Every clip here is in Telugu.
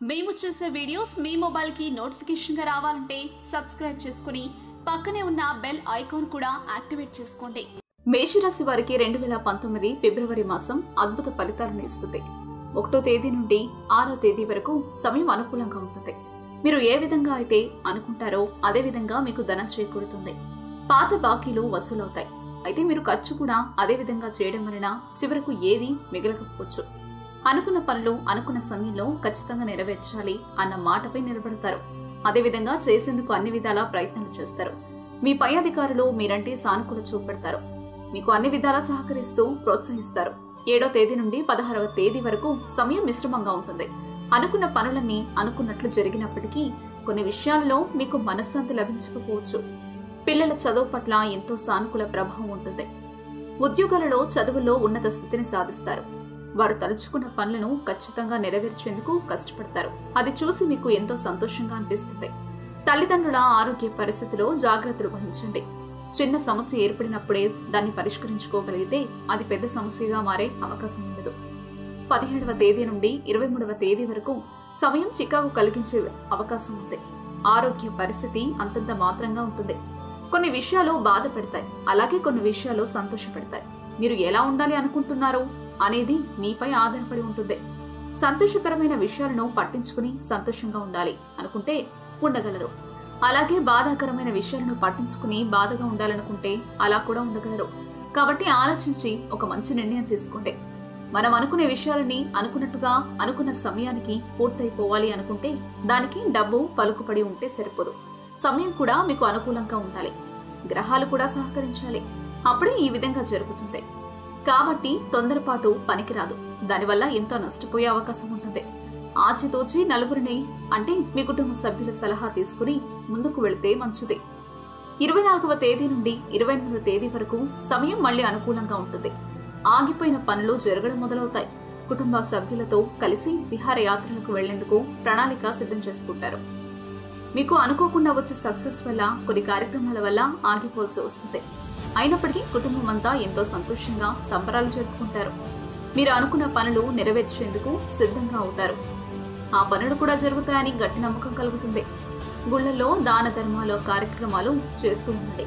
మేము చేసే వీడియోస్ మీ మొబైల్కి నోటిఫికేషన్గా రావాలంటే సబ్స్క్రైబ్ చేసుకుని పక్కనే ఉన్న బెల్ ఐకాన్ కూడా యాక్టివేట్ చేసుకోండి మేషరాశి వారికి రెండు వేల పంతొమ్మిది ఫిబ్రవరి మాసం అద్భుత ఫలితాలను ఇస్తుంది ఒకటో తేదీ నుండి ఆరో తేదీ వరకు సమయం అనుకూలంగా ఉంటుంది మీరు ఏ విధంగా అయితే అనుకుంటారో అదే విధంగా మీకు ధనం చేకూరుతుంది పాత బాకీలు వసూలవుతాయి అయితే మీరు ఖర్చు కూడా అదే విధంగా చేయడం వలన చివరకు ఏది మిగలకపోవచ్చు అనుకున్న పనులు అనుకున్న సమయంలో ఖచ్చితంగా నెరవేర్చాలి అన్న మాటపై నిలబడతారు అదేవిధంగా చేసేందుకు అన్ని విధాలా ప్రయత్నాలు చేస్తారు మీ పై అధికారులు మీరంటే సానుకూల చూపెడతారు మీకు అన్ని విధాలా సహకరిస్తూ ప్రోత్సహిస్తారు ఏడో తేదీ నుండి పదహారవ తేదీ వరకు సమయం మిశ్రమంగా ఉంటుంది అనుకున్న పనులన్నీ అనుకున్నట్లు జరిగినప్పటికీ కొన్ని విషయాలలో మీకు మనశ్శాంతి లభించకపోవచ్చు పిల్లల చదువు పట్ల ఎంతో సానుకూల ప్రభావం ఉంటుంది ఉద్యోగాలలో చదువుల్లో ఉన్నత స్థితిని సాధిస్తారు వారు తలుచుకున్న పనులను ఖచ్చితంగా నెరవేర్చేందుకు కష్టపడతారు అది చూసి మీకు ఎంతో సంతోషంగా అనిపిస్తుంది తల్లిదండ్రుల ఆరోగ్య పరిస్థితిలో జాగ్రత్తలు వహించండి చిన్న సమస్య ఏర్పడినప్పుడే దాన్ని పరిష్కరించుకోగలిగితే అది పెద్ద సమస్యగా మారే అవకాశం ఉండదు పదిహేడవ తేదీ నుండి ఇరవై మూడవ తేదీ వరకు సమయం చికాకు కలిగించే అవకాశం ఉంది ఆరోగ్య పరిస్థితి అంతంత మాత్రంగా ఉంటుంది కొన్ని విషయాలు బాధ పెడతాయి అలాగే కొన్ని విషయాలు సంతోషపెడతాయి మీరు ఎలా ఉండాలి అనుకుంటున్నారు అనేది మీపై ఆధారపడి ఉంటుంది సంతోషకరమైన విషయాలను పట్టించుకుని సంతోషంగా ఉండాలి అనుకుంటే ఉండగలరు అలాగే బాధాకరమైన విషయాలను పట్టించుకుని బాధగా ఉండాలనుకుంటే అలా కూడా ఉండగలరు కాబట్టి ఆలోచించి ఒక మంచి నిర్ణయం తీసుకోండి మనం అనుకునే విషయాలని అనుకున్నట్టుగా అనుకున్న సమయానికి పూర్తయిపోవాలి అనుకుంటే దానికి డబ్బు పలుకుపడి ఉంటే సరిపోదు సమయం కూడా మీకు అనుకూలంగా ఉండాలి గ్రహాలు కూడా సహకరించాలి అప్పుడే ఈ విధంగా జరుగుతుంది కాబట్టి తొందరపాటు పనికిరాదు దానివల్ల ఎంతో నష్టపోయే అవకాశం ఉంటుంది ఆచితూచి నలుగురిని అంటే మీ కుటుంబ సభ్యుల సలహా తీసుకుని ముందుకు వెళితే మంచిది ఇరవై నాలుగవ తేదీ నుండి ఇరవై ఎనిమిదవ తేదీ వరకు సమయం మళ్ళీ అనుకూలంగా ఉంటుంది ఆగిపోయిన పనులు జరగడం మొదలవుతాయి కుటుంబ సభ్యులతో కలిసి విహారయాత్రలకు వెళ్లేందుకు ప్రణాళిక సిద్ధం చేసుకుంటారు మీకు అనుకోకుండా వచ్చే సక్సెస్ వల్ల కొన్ని కార్యక్రమాల వల్ల ఆగిపోవాల్సి వస్తుంది అయినప్పటికీ కుటుంబం అంతా ఎంతో సంతోషంగా సంబరాలు జరుపుకుంటారు మీరు అనుకున్న పనులు నెరవేర్చేందుకు సిద్ధంగా అవుతారు ఆ పనులు కూడా జరుగుతాయని గట్టి నమ్మకం కలుగుతుంది గుళ్ళల్లో దాన ధర్మాలు కార్యక్రమాలు చేస్తూ ఉండండి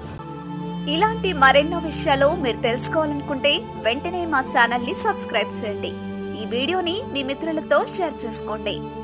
ఇలాంటి మరెన్నో విషయాలు మీరు తెలుసుకోవాలనుకుంటే వెంటనే మా ఛానల్ ని సబ్స్క్రైబ్ చేయండి ఈ వీడియోని మీ మిత్రులతో షేర్ చేసుకోండి